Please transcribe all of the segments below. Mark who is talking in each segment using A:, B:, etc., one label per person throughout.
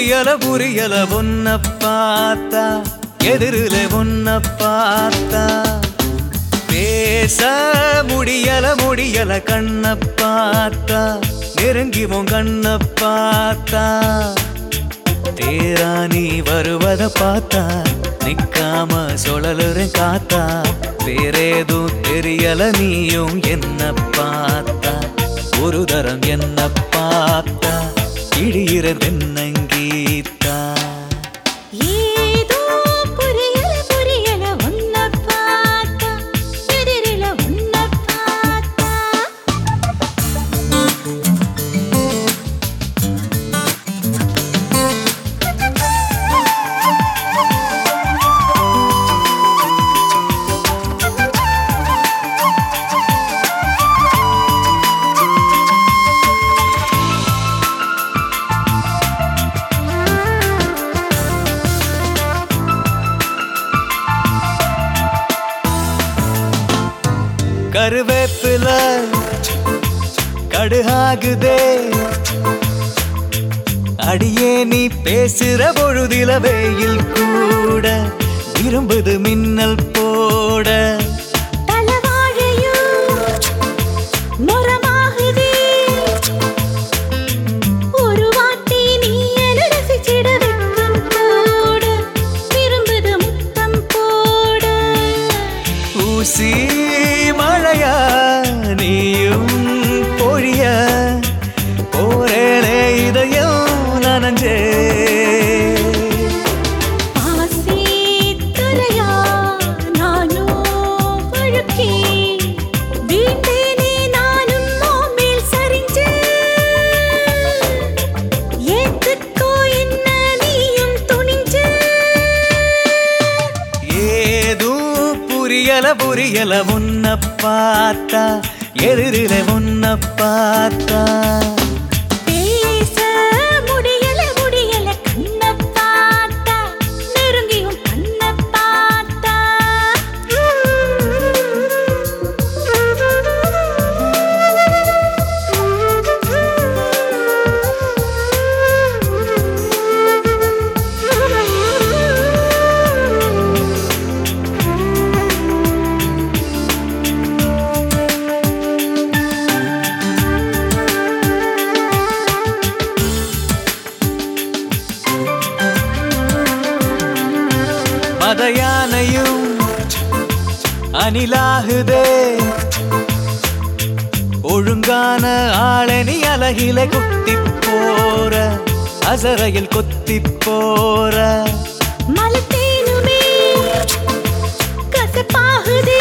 A: புரியல புரியல ஒன்ன பார்த்தா எதிரில ஒன்ன பார்த்தா பேச முடியல முடியல கண்ண பார்த்தா நெருங்கி உன் கண்ண பார்த்தா தேரா நீ வருவத பார்த்தா நிக்காம சுழலுறேன் காத்தா வேறேதும் தெரியல நீயும் என்ன பார்த்தா ஒரு தரம் என்ன பார்த்தா இடியிற தென்னங்கீத்தா
B: ஏதோ புரியல புரியல உன்னை பார்த்தா எதிரில உன்னை பார்த்தா
A: கருவேப்பில கடுகாகுதே அடியே நீ பேசுற பொழுதில வெயில் கூட விரும்புது மின்னல் போட
B: தலவாழையும் மரமாகுதே ஒரு வாட்டி நீ என ரசிச்சிட வெட்கம் போட விரும்புது முத்தம் போட
A: ஊசி மழையா நீயும் பொழிய போரேனே இதயம் நனஞ்சே
B: ஆசி துறையா நானோ வழுக்கி வீட்டேனே நானும் மேல் சரிஞ்சு ஏத்துக்கோ என்ன நீயும் துணிஞ்சு
A: ஏதும் புரியல புரியல உன்ன பார்த்தா எதிரில உன்ன பார்த்தா
B: பேச முடியல முடியல கண்ண பார்த்தா நெருங்கியும் கண்ண பார்த்தா
A: மதயானையும் அணிலாகுதே ஒழுங்கான ஆளனி அழகில குத்தி போற அசரையில் கொத்தி போற
B: மலத்தேனுமே கசப்பாகுதே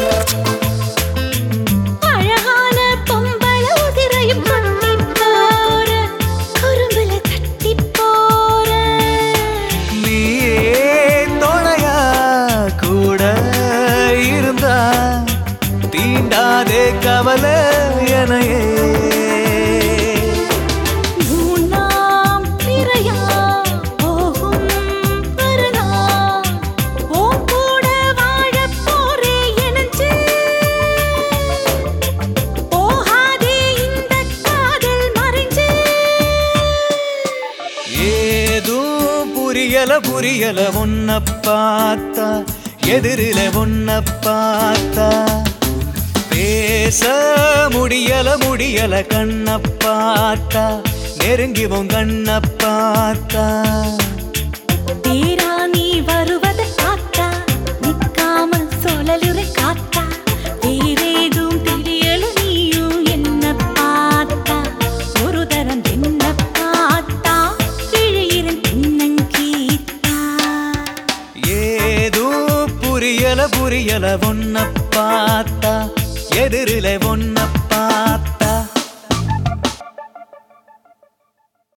B: அழகான பொம்பள உதிரையும் கொட்டி போற குறும்புல தட்டி போற
A: நீயே துணையா கூட இருந்தா தீண்டாதே கவலை எனையே
B: மூணாம் பிறையா போகும் மறுநாள் உன் கூட வாழப் போறே எனச்சு. போகாதே இந்த காதல் மறைஞ்சு
A: ஏதும் புரியல புரியல உன்ன பார்த்தா எதிரில உன்ன பார்த்தா பேச முடியல முடியல கண்ண பார்த்தா நெருங்கி உன் கண்ண பார்த்தா
B: தேரா நீ வருவதை பார்த்தா நிக்காம சுழலுறை காத்தா வேறேதும் தெரியல நீயும் என்ன பார்த்தா ஒரு தரம் என்ன பார்த்தா கிழியிறன் பின்னங்கீத்தா
A: ஏதோ புரியல புரியல உன்ன